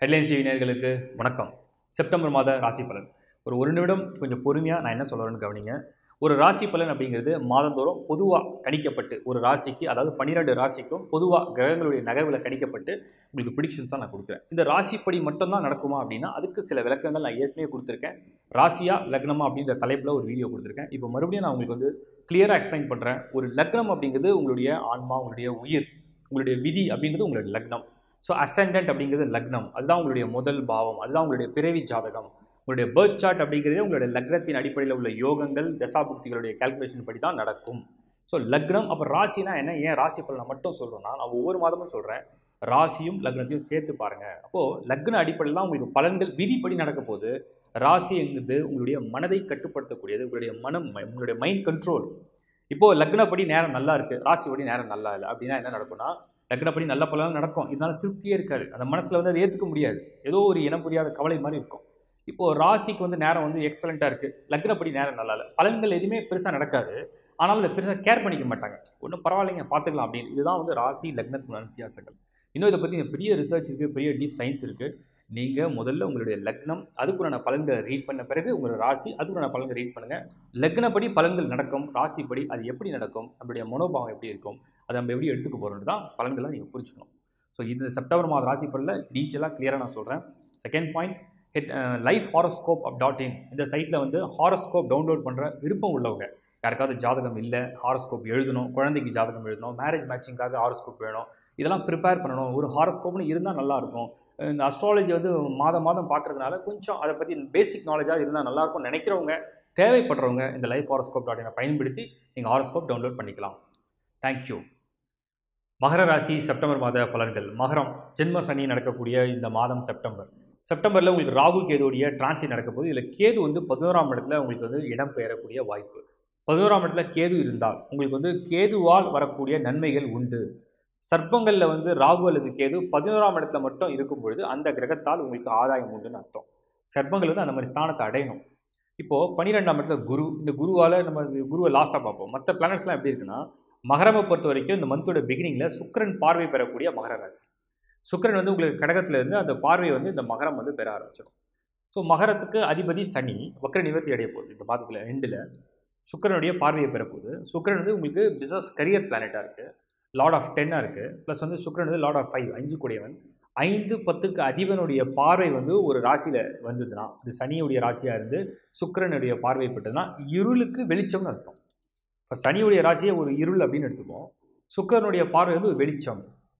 headlines TV நேயர்களுக்கு வணக்கம் September மாத ராசி பலன் ஒரு ஒரு நிமிடம் கொஞ்சம் பொறுமையாக நான் என்ன சொல்கிறேன்னு கவனிங்க ஒரு ராசி பலன் அப்படிங்கிறது மாதந்தோறும் பொதுவாக கணிக்கப்பட்டு ஒரு ராசிக்கு அதாவது பன்னிரெண்டு ராசிக்கும் பொதுவாக கிரகங்களுடைய நகர்வில் கணிக்கப்பட்டு உங்களுக்கு ப்ரிடிக்ஷன்ஸ் தான் நான் கொடுக்குறேன் இந்த ராசிப்படி மட்டும்தான் நடக்குமா அப்படின்னா அதுக்கு சில விளக்கங்கள் நான் ஏற்கனவே கொடுத்துருக்கேன் ராசியா லக்னமா அப்படின்ற தலைப்பில் ஒரு வீடியோ கொடுத்துருக்கேன் இப்போ மறுபடியும் நான் உங்களுக்கு வந்து கிளியராக எக்ஸ்பிளைன் பண்ணுறேன் ஒரு லக்னம் அப்படிங்கிறது உங்களுடைய ஆன்மா உங்களுடைய உயிர் உங்களுடைய விதி அப்படிங்கிறது உங்களுடைய லக்னம் ஸோ அசெண்டன்ட் அப்படிங்கிறது லக்னம் அதுதான் உங்களுடைய முதல் பாவம் அதுதான் உங்களுடைய பிறவி ஜாதகம் உங்களுடைய பேர்த் சார்ட் அப்படிங்கிறது உங்களுடைய லக்னத்தின் அடிப்படையில் உள்ள யோகங்கள் தசாபுக்திகளுடைய கால்குலேஷன் படி தான் நடக்கும் ஸோ லக்னம் அப்போ ராசினா என்ன ஏன் ராசி பலனை மட்டும் சொல்கிறோன்னா நான் ஒவ்வொரு மாதமும் சொல்கிறேன் ராசியும் லக்னத்தையும் சேர்த்து பாருங்கள் அப்போது லக்ன அடிப்படையில் தான் உங்களுக்கு பலன்கள் விதிப்படி நடக்க போது ராசி என்கிறது உங்களுடைய மனதை கட்டுப்படுத்தக்கூடியது உங்களுடைய மனம் உங்களுடைய மைண்ட் கண்ட்ரோல் இப்போது லக்னப்படி நேரம் நல்லா இருக்குது ராசிப்படி நேரம் நல்லா இல்லை அப்படின்னா என்ன நடக்கும்னா லக்னப்படி நல்ல பலன் நடக்கும் இதனால திருப்தியே இருக்காது அந்த மனசில் வந்து அதை ஏற்றுக்க முடியாது ஏதோ ஒரு இனம் புரியாத கவலை மாதிரி இருக்கும் இப்போது ராசிக்கு வந்து நேரம் வந்து எக்ஸலண்ட்டாக இருக்குது லக்னப்படி நேரம் நல்லா இல்லை பலன்கள் எதுவுமே பெருசாக நடக்காது ஆனாலும் அதை பெருசாக கேர் பண்ணிக்க மாட்டாங்க ஒன்றும் பரவாயில்லைங்க பார்த்துக்கலாம் அப்படின்னு இதுதான் வந்து ராசி லக்னத்துக்குள்ள வித்தியாசங்கள் இன்னும் இதை பற்றி பெரிய ரிசர்ச் இருக்குது பெரிய டீப் சயின்ஸ் இருக்குது நீங்கள் முதல்ல உங்களுடைய லக்னம் அதுக்குண்டான பலன்களை ரீட் பண்ண பிறகு உங்களோட ராசி அதுக்குண்டான பலன்களை ரீட் பண்ணுங்கள் லக்னப்படி பலன்கள் நடக்கும் ராசிப்படி அது எப்படி நடக்கும் நம்மளுடைய மனோபாவம் எப்படி இருக்கும் அதை நம்ம எப்படி எடுத்துக்க போகிறோன்னு தான் பலன்களை நீங்கள் புரிஞ்சுக்கணும் ஸோ இந்த செப்டம்பர் மாத ராசி பலனில் டீட்டெயிலாக கிளியராக நான் சொல்கிறேன் second point head life horoscope app dot in இந்த சைட்டில் வந்து ஹாரோஸ்கோப் டவுன்லோட் பண்ணுற விருப்பம் உள்ளவங்க யாருக்காவது ஜாதகம் இல்லை ஹாரோஸ்கோப் எழுதணும் குழந்தைக்கு ஜாதகம் எழுதணும் மேரேஜ் மேட்சிங்காக ஹாரோஸ்கோப் வேணும் இதெல்லாம் ப்ரிப்பேர் பண்ணணும் ஒரு ஹாரோஸ்கோப்னு இருந்தால் நல்லாயிருக்கும் இந்த அஸ்ட்ராலஜி வந்து மாதம் மாதம் பார்க்குறதுனால கொஞ்சம் அதை பற்றி பேசிக் நாலேஜாக இருந்தால் நல்லாயிருக்கும்னு நினைக்கிறவங்க தேவைப்படுறவங்க இந்த லைஃப் ஹாரோஸ்கோப் டாட் இனை பயன்படுத்தி நீங்கள் ஹாரோஸ்கோப் டவுன்லோட் பண்ணிக்கலாம் தேங்க்யூ மகர ராசி செப்டம்பர் மாத பலன்கள் மகரம் ஜென்ம சனி நடக்கக்கூடிய இந்த மாதம் செப்டம்பர் செப்டம்பரில் உங்களுக்கு ராகு கேதுடைய டிரான்சிட் நடக்க போது இதில் கேது வந்து பதினோராம் இடத்துல உங்களுக்கு வந்து இடம் பெயரக்கூடிய வாய்ப்பு பதினோராம் இடத்துல கேது இருந்தால் உங்களுக்கு வந்து கேதுவால் வரக்கூடிய நன்மைகள் உண்டு சர்ப்பங்களில் வந்து ராகு அல்லது கேது பதினோராம் இடத்துல மட்டும் இருக்கும் பொழுது அந்த கிரகத்தால் உங்களுக்கு ஆதாயம் உண்டுன்னு அர்த்தம் சர்ப்பங்கள் வந்து அந்த மாதிரி ஸ்தானத்தை அடையணும் இப்போது பன்னிரெண்டாம் இடத்துல குரு இந்த குருவால் நம்ம இந்த குருவை லாஸ்ட்டாக பார்ப்போம் மற்ற பிளானட்ஸ்லாம் எப்படி இருக்குன்னா மகரமை பொறுத்த வரைக்கும் இந்த மந்தோட பிகினிங்கில் சுக்கரன் பார்வை பெறக்கூடிய மகர ராசி சுக்கரன் வந்து உங்களுக்கு கடகத்தில் இருந்து அந்த பார்வையை வந்து இந்த மகரம் வந்து பெற ஆரம்பிச்சிடும் ஸோ மகரத்துக்கு அதிபதி சனி வக்கர நிவர்த்தி அடைய போகுது இந்த மாதத்தில் எண்டில் சுக்கரனுடைய பார்வையை பெறப்போகுது சுக்கரன் வந்து உங்களுக்கு பிஸ்னஸ் கரியர் பிளானட்டாக இருக்குது லார்ட் ஆஃப் டென்னாக இருக்குது ப்ளஸ் வந்து சுக்கரன் வந்து லார்ட் ஆஃப் ஃபைவ் அஞ்சு கூடியவன் ஐந்து பத்துக்கு அதிபனுடைய பார்வை வந்து ஒரு ராசியில் வந்ததுன்னா இது சனியுடைய ராசியாக இருந்து சுக்கரனுடைய பார்வை பெற்றதுன்னா இருளுக்கு வெளிச்சம்னு அர்த்தம் இப்போ சனியுடைய ராசியை ஒரு இருள் அப்படின்னு எடுத்துப்போம் சுக்கரனுடைய பார்வை வந்து ஒரு வெளிச்சம்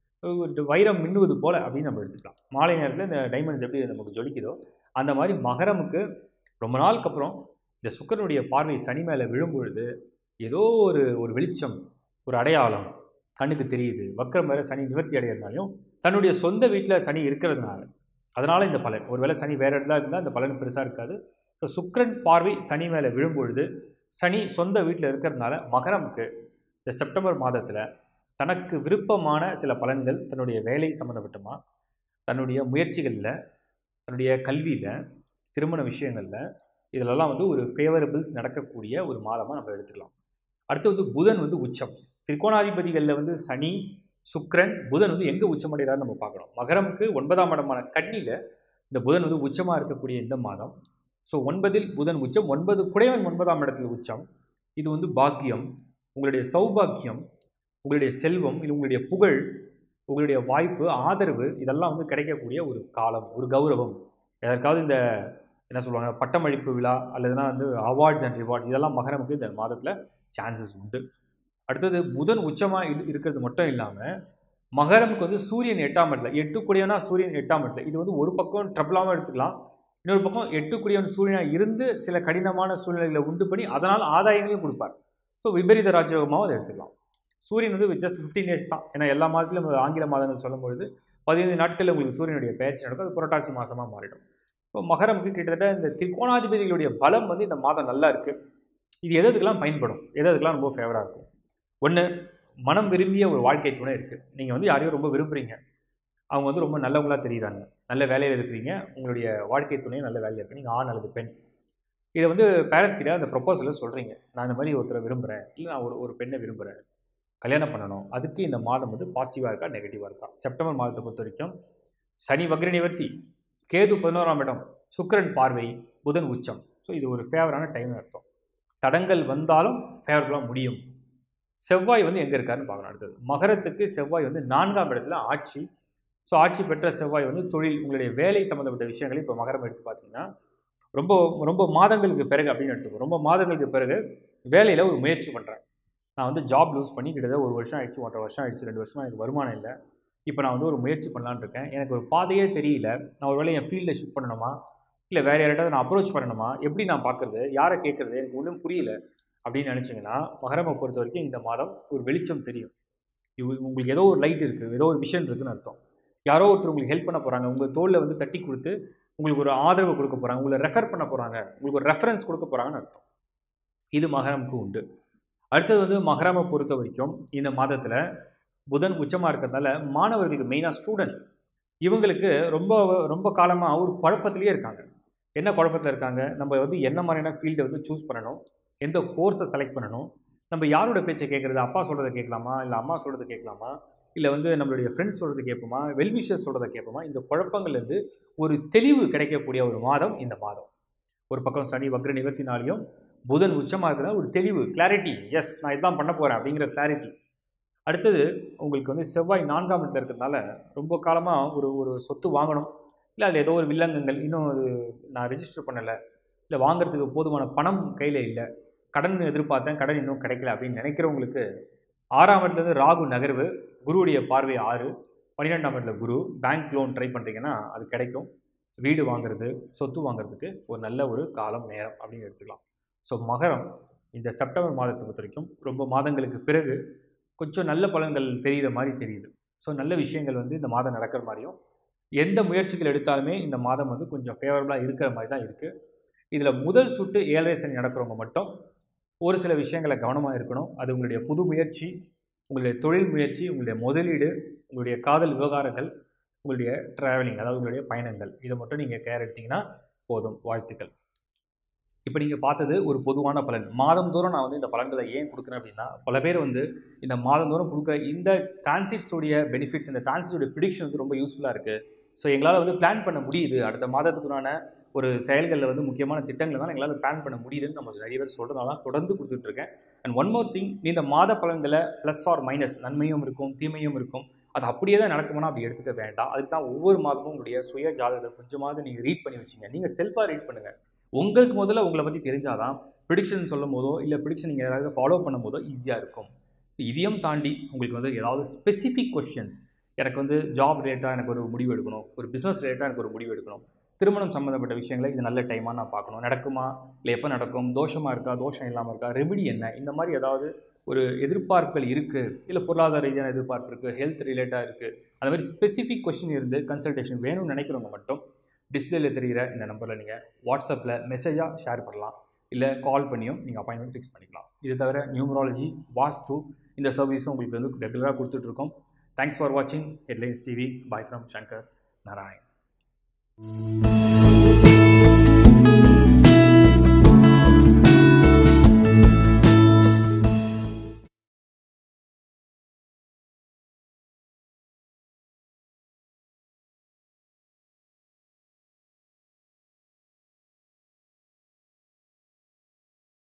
ஒரு வைரம் மின்னுவது போல் அப்படின்னு நம்ம எடுத்துக்கலாம் மாலை நேரத்தில் இந்த டைமண்ட்ஸ் எப்படி நமக்கு ஜொலிக்குதோ அந்த மாதிரி மகரமுக்கு ரொம்ப நாளுக்கு அப்புறம் இந்த சுக்கரனுடைய பார்வை சனி மேலே விழும்பொழுது ஏதோ ஒரு ஒரு வெளிச்சம் ஒரு அடையாளம் கண்ணுக்கு தெரியுது வக்கரம் வேறு சனி நிவர்த்தி அடைகிறதுனாலையும் தன்னுடைய சொந்த வீட்டில் சனி இருக்கிறதுனால அதனால் இந்த பலன் ஒருவேளை சனி வேறு இடத்துல இருந்தால் இந்த பலன் பெருசாக இருக்காது ஸோ சுக்கரன் பார்வை சனி மேலே விழும்பொழுது சனி சொந்த வீட்டில் இருக்கிறதுனால மகரமுக்கு இந்த செப்டம்பர் மாதத்தில் தனக்கு விருப்பமான சில பலன்கள் தன்னுடைய வேலை சம்மந்தப்பட்டமா தன்னுடைய முயற்சிகளில் தன்னுடைய கல்வியில் திருமண விஷயங்களில் இதிலெல்லாம் வந்து ஒரு ஃபேவரபிள்ஸ் நடக்கக்கூடிய ஒரு மாதமாக நம்ம எடுத்துக்கலாம் அடுத்து வந்து புதன் வந்து உச்சம் திரிகோணாதிபதிகளில் வந்து சனி சுக்ரன் புதன் வந்து எங்கே உச்சமடைகிறான்னு நம்ம பார்க்கணும் மகரமுக்கு ஒன்பதாம் இடமான கண்ணியில் இந்த புதன் வந்து உச்சமாக இருக்கக்கூடிய இந்த மாதம் ஸோ ஒன்பதில் புதன் உச்சம் ஒன்பது குடைவன் ஒன்பதாம் இடத்தில் உச்சம் இது வந்து பாக்கியம் உங்களுடைய சௌபாக்கியம் உங்களுடைய செல்வம் இல்லை உங்களுடைய புகழ் உங்களுடைய வாய்ப்பு ஆதரவு இதெல்லாம் வந்து கிடைக்கக்கூடிய ஒரு காலம் ஒரு கௌரவம் எதற்காவது இந்த என்ன சொல்லுவாங்க பட்டமளிப்பு விழா அல்லதுனா வந்து அவார்ட்ஸ் அண்ட் ரிவார்ட்ஸ் இதெல்லாம் மகரமுக்கு இந்த மாதத்தில் சான்சஸ் உண்டு அடுத்தது புதன் உச்சமாக இரு இருக்கிறது மட்டும் இல்லாமல் மகரமுக்கு வந்து சூரியன் எட்டாம் இடத்துல எட்டு கூடியவனா சூரியன் எட்டாம் இடத்துல இது வந்து ஒரு பக்கம் ட்ரபிளாகவும் எடுத்துக்கலாம் இன்னொரு பக்கம் எட்டுக்குடியவன் சூரியனாக இருந்து சில கடினமான சூழ்நிலைகளை உண்டு பண்ணி அதனால் ஆதாயங்களையும் கொடுப்பார் ஸோ விபரீத ராஜயோகமாகவும் அதை எடுத்துக்கலாம் சூரியன் வந்து ஜஸ்ட் ஃபிஃப்டீன் டேஸ் தான் ஏன்னா எல்லா மாதத்திலும் ஆங்கில மாதங்கள் சொல்லும்பொழுது பதினைந்து நாட்களில் உங்களுக்கு சூரியனுடைய பயிற்சி நடக்கும் அது புரட்டாசி மாதமாக மாறிடும் இப்போ மகரமுக்கு கிட்டத்தட்ட இந்த திரிகோணாதிபதிகளுடைய பலம் வந்து இந்த மாதம் நல்லா இருக்குது இது எது எதுக்கெல்லாம் பயன்படும் எது எதுக்கெல்லாம் ரொம்ப ஃபேவராக இருக்கும் ஒன்று மனம் விரும்பிய ஒரு வாழ்க்கை துணை இருக்குது நீங்கள் வந்து யாரையும் ரொம்ப விரும்புகிறீங்க அவங்க வந்து ரொம்ப நல்லவங்களாக தெரியுறாங்க நல்ல வேலையில் இருக்கிறீங்க உங்களுடைய வாழ்க்கை துணையும் நல்ல வேலையில் இருக்குது நீங்கள் ஆண் அல்லது பெண் இதை வந்து பேரண்ட்ஸ் கிட்ட அந்த ப்ரொப்போசலில் சொல்கிறீங்க நான் இந்த மாதிரி ஒருத்தரை விரும்புகிறேன் இல்லை நான் ஒரு ஒரு பெண்ணை விரும்புகிறேன் கல்யாணம் பண்ணணும் அதுக்கு இந்த மாதம் வந்து பாசிட்டிவாக இருக்கா நெகட்டிவாக இருக்கா செப்டம்பர் மாதத்தை பொறுத்த வரைக்கும் சனி வக்ர நிவர்த்தி கேது பதினோராம் இடம் சுக்கிரன் பார்வை புதன் உச்சம் ஸோ இது ஒரு ஃபேவரான டைம்னு அர்த்தம் தடங்கள் வந்தாலும் ஃபேவரபுளாக முடியும் செவ்வாய் வந்து எங்கே இருக்காருன்னு பார்க்கணும் அடுத்தது மகரத்துக்கு செவ்வாய் வந்து நான்காம் இடத்துல ஆட்சி ஸோ ஆட்சி பெற்ற செவ்வாய் வந்து தொழில் உங்களுடைய வேலை சம்மந்தப்பட்ட விஷயங்களை இப்போ மகரம் எடுத்து பார்த்தீங்கன்னா ரொம்ப ரொம்ப மாதங்களுக்கு பிறகு அப்படின்னு எடுத்துக்கோ ரொம்ப மாதங்களுக்கு பிறகு வேலையில் ஒரு முயற்சி பண்ணுறேன் நான் வந்து ஜாப் லூஸ் பண்ணி கிட்டத்தட்ட ஒரு வருஷம் ஆயிடுச்சு ஒன்றரை வருஷம் ஆயிடுச்சு ரெண்டு வருஷமாக எனக்கு வருமானம் இல்லை இப்போ நான் வந்து ஒரு முயற்சி பண்ணலான்னு இருக்கேன் எனக்கு ஒரு பாதையே தெரியல நான் ஒரு வேளை என் ஃபீல்டில் ஷிஃப்ட் பண்ணணுமா இல்லை வேறு யார்கிட்ட நான் அப்ரோச் பண்ணணுமா எப்படி நான் பார்க்குறது யாரை கேட்குறது எனக்கு ஒன்றும் புரியல அப்படின்னு நினச்சிங்கன்னா மகரமை பொறுத்த வரைக்கும் இந்த மாதம் ஒரு வெளிச்சம் தெரியும் இது உங்களுக்கு ஏதோ ஒரு லைட் இருக்குது ஏதோ ஒரு விஷன் இருக்குன்னு அர்த்தம் யாரோ ஒருத்தர் உங்களுக்கு ஹெல்ப் பண்ண போகிறாங்க உங்கள் தோளில் வந்து தட்டி கொடுத்து உங்களுக்கு ஒரு ஆதரவு கொடுக்க போகிறாங்க உங்களை ரெஃபர் பண்ண போகிறாங்க உங்களுக்கு ஒரு ரெஃபரன்ஸ் கொடுக்க போகிறாங்கன்னு அர்த்தம் இது மகரமுக்கு உண்டு அடுத்தது வந்து மகரமை பொறுத்த வரைக்கும் இந்த மாதத்தில் புதன் உச்சமாக இருக்கிறதால மாணவர்களுக்கு மெயினாக ஸ்டூடெண்ட்ஸ் இவங்களுக்கு ரொம்ப ரொம்ப காலமாக ஒரு குழப்பத்திலேயே இருக்காங்க என்ன குழப்பத்தில் இருக்காங்க நம்ம வந்து என்ன மாதிரியான ஃபீல்டை வந்து சூஸ் பண்ணணும் எந்த கோர்ஸை செலக்ட் பண்ணணும் நம்ம யாரோட பேச்சை கேட்குறது அப்பா சொல்கிறத கேட்கலாமா இல்லை அம்மா சொல்கிறத கேட்கலாமா இல்லை வந்து நம்மளுடைய ஃப்ரெண்ட்ஸ் சொல்கிறத கேட்போமா வெல்விஷர்ஸ் சொல்கிறத கேட்போமா இந்த குழப்பங்கள்லேருந்து ஒரு தெளிவு கிடைக்கக்கூடிய ஒரு மாதம் இந்த மாதம் ஒரு பக்கம் சனி வக்ர நிவர்த்தினாலையும் புதன் உச்சமாக இருக்கிறதா ஒரு தெளிவு கிளாரிட்டி எஸ் நான் இதான் பண்ண போகிறேன் அப்படிங்கிற கிளாரிட்டி அடுத்தது உங்களுக்கு வந்து செவ்வாய் நான்காம் இடத்துல இருக்கிறதுனால ரொம்ப காலமாக ஒரு ஒரு சொத்து வாங்கணும் இல்லை அதில் ஏதோ ஒரு வில்லங்கங்கள் இன்னும் அது நான் ரெஜிஸ்டர் பண்ணலை இல்லை வாங்குறதுக்கு போதுமான பணம் கையில் இல்லை கடன் எதிர்பார்த்தேன் கடன் இன்னும் கிடைக்கல அப்படின்னு நினைக்கிறவங்களுக்கு ஆறாம் இடத்துலேருந்து ராகு நகர்வு குருவுடைய பார்வை ஆறு பன்னிரெண்டாம் இடத்துல குரு பேங்க் லோன் ட்ரை பண்ணுறீங்கன்னா அது கிடைக்கும் வீடு வாங்குறது சொத்து வாங்குறதுக்கு ஒரு நல்ல ஒரு காலம் நேரம் அப்படின்னு எடுத்துக்கலாம் ஸோ மகரம் இந்த செப்டம்பர் மாதத்தை பொறுத்த வரைக்கும் ரொம்ப மாதங்களுக்கு பிறகு கொஞ்சம் நல்ல பலன்கள் தெரிகிற மாதிரி தெரியுது ஸோ நல்ல விஷயங்கள் வந்து இந்த மாதம் நடக்கிற மாதிரியும் எந்த முயற்சிகள் எடுத்தாலுமே இந்த மாதம் வந்து கொஞ்சம் ஃபேவரபுளாக இருக்கிற மாதிரி தான் இருக்குது இதில் முதல் சுட்டு ஏழரை சனி நடக்கிறவங்க மட்டும் ஒரு சில விஷயங்களை கவனமாக இருக்கணும் அது உங்களுடைய புது முயற்சி உங்களுடைய தொழில் முயற்சி உங்களுடைய முதலீடு உங்களுடைய காதல் விவகாரங்கள் உங்களுடைய ட்ராவலிங் அதாவது உங்களுடைய பயணங்கள் இதை மட்டும் நீங்கள் கேர் எடுத்தீங்கன்னா போதும் வாழ்த்துக்கள் இப்போ நீங்கள் பார்த்தது ஒரு பொதுவான பலன் மாதந்தோறும் நான் வந்து இந்த பலன்களை ஏன் கொடுக்குறேன் அப்படின்னா பல பேர் வந்து இந்த மாதந்தோறும் கொடுக்குற இந்த டிரான்சிட்ஸோடைய பெனிஃபிட்ஸ் இந்த டிரான்சிட்ஸோடைய ப்ரிடிக்ஷன் வந்து ரொம்ப யூஸ்ஃபுல்லாக இருக்குது ஸோ எங்களால் வந்து பிளான் பண்ண முடியுது அடுத்த மாதத்துக்குறான ஒரு செயல்களில் வந்து முக்கியமான திட்டங்களை தான் எங்களால் பிளான் பண்ண முடியுதுன்னு நம்ம நிறைய பேர் சொல்கிறதால தான் தொடர்ந்து கொடுத்துட்ருக்கேன் அண்ட் ஒன் மோர் திங் இந்த மாத பலன்களை ப்ளஸ் ஆர் மைனஸ் நன்மையும் இருக்கும் தீமையும் இருக்கும் அது அப்படியே தான் நடக்குமானா அப்படி எடுத்துக்க வேண்டாம் அதுக்கு தான் ஒவ்வொரு மாதமும் உங்களுடைய சுய ஜாதகத்தை கொஞ்சமாவது நீங்கள் ரீட் பண்ணி வச்சிங்க நீங்கள் செல்ஃபாக ரீட் பண்ணுங்கள் உங்களுக்கு முதல்ல உங்களை பற்றி தெரிஞ்சாதான் ப்ரிடிக்ஷன் சொல்லும் போதோ இல்லை ப்ரிடிக்ஷன் நீங்கள் யாராவது ஃபாலோ பண்ணும் போதோ ஈஸியாக இருக்கும் இதையும் தாண்டி உங்களுக்கு வந்து ஏதாவது ஸ்பெசிஃபிக் கொஷின்ஸ் எனக்கு வந்து ஜாப் ரிலேட்டாக எனக்கு ஒரு முடிவு எடுக்கணும் ஒரு பிஸ்னஸ் ரிலேட்டாக எனக்கு ஒரு முடிவு எடுக்கணும் திருமணம் சம்மந்தப்பட்ட விஷயங்களை இது நல்ல டைமாக நான் பார்க்கணும் நடக்குமா இல்லை எப்போ நடக்கும் தோஷமாக இருக்கா தோஷம் இல்லாமல் இருக்கா ரெமிடி என்ன இந்த மாதிரி ஏதாவது ஒரு எதிர்பார்ப்புகள் இருக்குது இல்லை பொருளாதார ரீதியான எதிர்பார்ப்பு இருக்குது ஹெல்த் ரிலேட்டாக இருக்குது அந்த மாதிரி ஸ்பெசிஃபிக் கொஷின் இருந்து கன்சல்டேஷன் வேணும்னு நினைக்கிறவங்க மட்டும் டிஸ்பிளேல தெரிகிற இந்த நம்பரில் நீங்கள் வாட்ஸ்அப்பில் மெசேஜாக ஷேர் பண்ணலாம் இல்லை கால் பண்ணியும் நீங்கள் அப்பாயின்மெண்ட் ஃபிக்ஸ் பண்ணிக்கலாம் இது தவிர நியூமராலஜி வாஸ்து இந்த சர்வீஸும் உங்களுக்கு வந்து ரெகுலராக கொடுத்துட்ருக்கோம் தேங்க்ஸ் ஃபார் வாட்சிங் headlines TV bye from Shankar Narayan